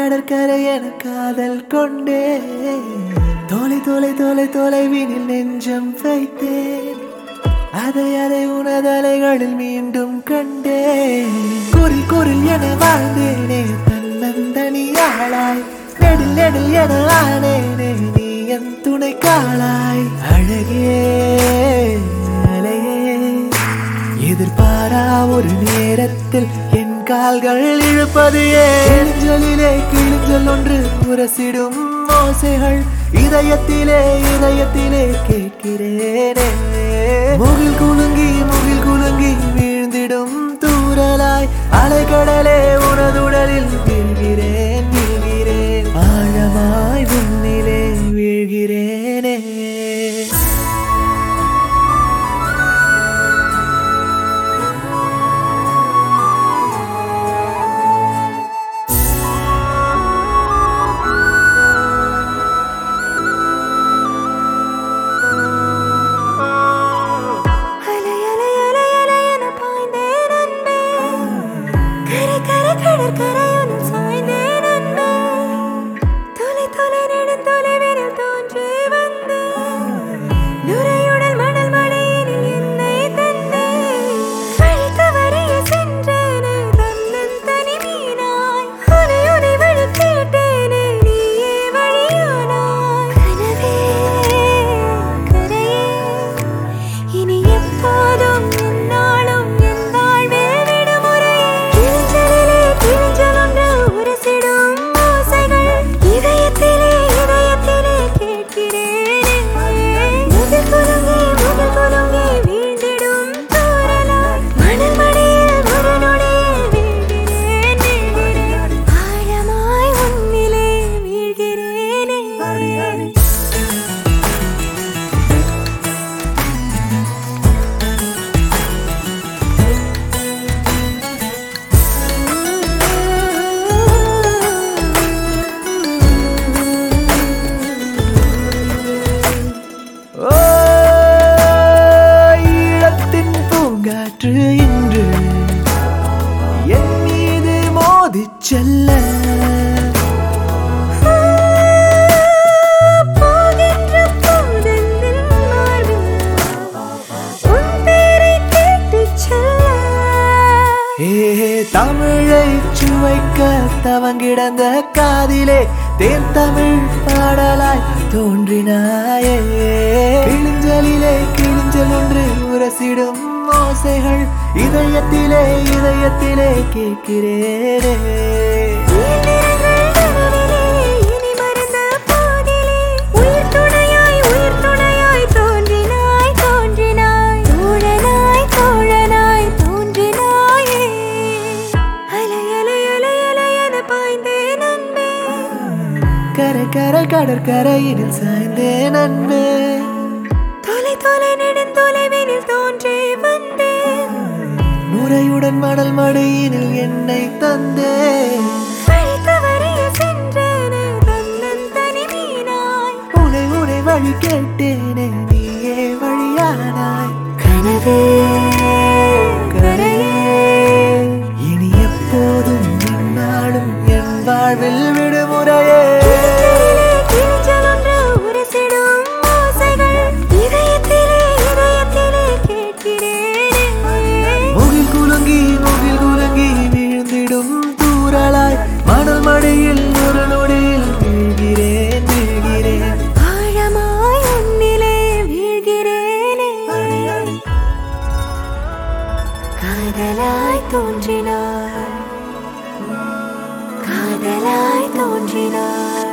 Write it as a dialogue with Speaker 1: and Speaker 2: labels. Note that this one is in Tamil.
Speaker 1: கடற்கரை என காதல் கொண்டே தொலை தொலை தொலை தொலைவினில் நெஞ்சம் வைத்தேன் அதை அதை உனதலைகளில் மீண்டும் கண்டே குரில் குரில் என வாழ்ந்தேனே தன்னந்தனியாளாய் நெடில் நெடில் என ஆனேனே நீ என் துணை காளாய் அழகே அலையே எதிர்பாரா ஒரு நேரத்தில் என் கால்கள் இழுப்பது ஏஞ்சலிலே கிழிஞ்சல் ஒன்று உரசிடும் ஓசைகள் இதயத்திலே இதயத்திலே கேட்கிறேனே முகில் குலுங்கி முகில் குலுங்கி வீழ்ந்திடும் தூரலாய் அலைக்கடலே உனதுடலில் வீழ்கிறேன் வீழ்கிறேன் ஆழமாய் விண்ணிலே வீழ்கிறேனே
Speaker 2: அலை அலை அலை அலை என பாய்ந்தேன் அன்பே கரை கரை கடற்கரையுடன் சாய்ந்தேன் அன்பே தொலை தொலை நெடும் தொலைவினில் தோன்றி வந்து நுரையுடல் மணல் மலையினில் என்னை தந்தே வழி தவறிய சென்றேனே தன்னன் தனி மீனாய் உனை உனை வழி கேட்டேனே நீயே வழியானாய் கனவே கரையே இனி எப்போதும் என்னாலும் என் வாழ்வில் விடுமுறையே கிழிஞ்சலிலே கிழிஞ்சல் ஒன்று உரசிடும் ஓசைகள் இதயத்திலே இதயத்திலே கேட்கிறேனே முகில் குலுங்கி முகில் குலுங்கி வீழ்ந்திடும் தூறலாய் மணல் மடியில் ஒரு நொடியில் வீழ்கிறேன் வீழ்கிறேன் ஆழமாய் உன்னிலே வீழ்கிறேனே
Speaker 1: ஓ, ஈழத்தின் பூங்காற்று இன்று என் மீது மோதிச் செல்ல
Speaker 2: போகின்ற போதெந்தில் மார்பில் உன் பேரைக் கேட்டுச் செல்ல.
Speaker 1: ஏ தமிழை சுவைக்க தவங்கிடந்த காதிலே தேன் தமிழ் பாடலாய் தோன்றினாயே கிழிஞ்சலிலே கிழிஞ்சல் ஒன்று உரசிடும் ஓசைகள் இதயத்திலே இதயத்திலே கேட்கிறேனே
Speaker 2: இயந்திரங்கள் நடுவிலே இனி மறந்த பாதிலே உயிர் துணையாய் உயிர் துணையாய் தோன்றினாய் தோன்றினாய் தோழனாய் தோழனாய் தோன்றினாயே அலை அலை அலை அலை என பாய்ந்தேன் அன்பே
Speaker 1: கரை கரை கடற்கரையினில் சாய்ந்தேன் அன்பே
Speaker 2: தொலை தொலை நெடுந்தொலைவினில் தோன்றி வந்தேன்
Speaker 1: நுரையுடன் மணல் மடியினில் என்னை தந்தேன்
Speaker 2: வழி தவறிய சென்றேனே தன்னன் தனி மீனாய்
Speaker 1: உனை உனை வழி கேட்டேனே நீயே வழியானாய்
Speaker 2: கனவே
Speaker 1: கரையே இனி எப்போதும் என்னாலும் என் வாழ்வில் விடுமுறையே
Speaker 2: கிழிஞ்சல் ஒன்று உரசிடும் ஓசைகள் இதயத்திலே இதயத்திலே கேட்கிறேனே
Speaker 1: முகில் குலுங்கி முகில் குலுங்கி வீழ்ந்திடும் தூரலாய் மணல் மடியில் ஒரு நொடியில் வீழ்கிறேன் வீழ்கிறேன்
Speaker 2: ஆழமாய் உன்னிலே வீழ்கிறேனே காதலாய் தோன்றினாய் காதலாய் தோன்றினாய்